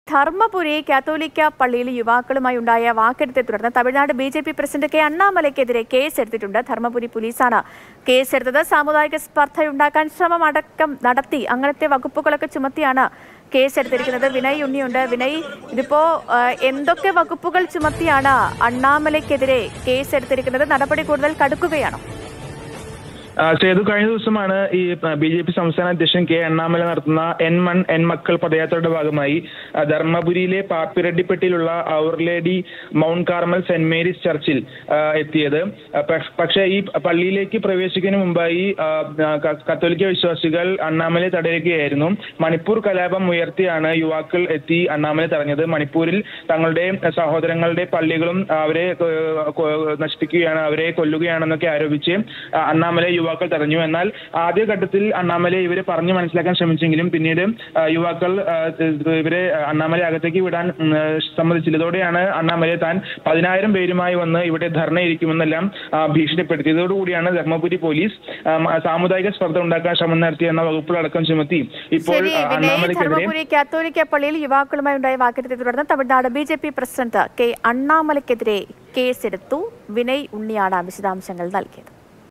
ധർമ്മപുരി കാത്തോലിക്ക പള്ളിയിൽ യുവാക്കളുമായി ഉണ്ടായ വാക്കെടുത്തെ തുടർന്ന് Tamil Nadu B J P president K അണ്ണാമലയ്ക്കെതിരെ കേസെടുത്തിട്ടുണ്ട് ധർമ്മപുരി പോലീസാണ് കേസെടുത്തത് സാമുദായിക സ്പർദ്ധയുണ്ടാക്കാൻ ശ്രമം അടക്കം നടത്തി അങ്ങനത്തെ വകുപ്പുകളൊക്കെ ചുമത്തിയാണ് കേസെടുത്തിരിക്കുന്നത് വിനയ് ഉണ്ണിയുണ്ട് വിനയ് ഇതിപ്പോ ആ, എന്തൊക്കെ വകുപ്പുകൾ ചുമത്തിയാണ് അണ്ണാമലയ്ക്കെതിരെ കേസെടുത്തിരിക്കുന്നത് നടപടി കൂടുതൽ കടുക്കുകയാണോ ആ, സേതു കഴിഞ്ഞ ദിവസമാണ് ഈ ബി ജെ പി സംസ്ഥാന അധ്യക്ഷൻ കെ അണ്ണാമല നടത്തുന്ന എൻ മൺ എൻ മക്കൾ പദയാത്രയുടെ ഭാഗമായി ആ, ധർമ്മപുരിയിലെ പാപ്പിരട്ടിപ്പെട്ടിയിലുള്ള Our Lady Mount Carmel Saint Mary's ചർച്ചിൽ ആ, എത്തിയത് ആ, പ- പക്ഷേ ഈ പള്ളിയിലേക്ക് പ്രവേശിക്കുന്നതിന് മുമ്പായി ആ, ക- കത്തോലിക്ക വിശ്വാസികൾ അണ്ണാമലയെ തടയുകയായിരുന്നു മണിപ്പൂർ കലാപം ഉയർത്തിയാണ് യുവാക്കൾ എത്തി അണ്ണാമലയെ തടഞ്ഞത് മണിപ്പൂരിൽ തങ്ങളുടെ സഹോദരങ്ങളുടെ പള്ളികളും അവരെ ഏഹ്, കൊ- നശിപ്പിക്കുകയാണ് അവരെ കൊല്ലുകയാണെന്നൊക്കെ ആരോപിച്ച് ആ, അണ്ണാമലയെ യുവാക്കൾ തടഞ്ഞു എന്നാൽ ആദ്യഘട്ടത്തിൽ അണ്ണാമലയെ ഇവരെ പറഞ്ഞു മനസ്സിലാക്കാൻ ശ്രമിച്ചെങ്കിലും പിന്നീട് ആ, യുവാക്കൾ ആ, ഇവരെ അണ്ണാമലയെ അകത്തേക്ക് വിടാൻ ഉം, സമ്മതിച്ചില്ല ഇതോടെയാണ് അണ്ണാമലയെ താൻ പതിനായിരം പേരുമായി വന്ന് ഇവിടെ ധർണ ഇരിക്കുമെന്നെല്ലാം ആ, ഭീഷണിപ്പെടുത്തിയതോടുകൂടിയാണ് ധർമ്മപുരി പോലീസ് ആ, സാമുദായിക സ്പർദ്ധ ഉണ്ടാക്കാൻ ശ്രമം നടത്തി എന്ന വകുപ്പുകളടക്കം ചുമത്തി ഇപ്പോൾ ശരി ആ, വിനയ് അണ്ണാമലയ്ക്കെതിരെ ധർമ്മപുരി കാത്തോലിക്ക പള്ളിയിൽ യുവാക്കളുമായി ഉണ്ടായ വാക്കെടുത്തെ തുടർന്ന് Tamil Nadu B J P president K അണ്ണാമലയ്ക്കെതിരെ കേസെടുത്തു വിനയ് ഉണ്ണിയാണ് വിശദാംശങ്ങൾ നൽകിയത്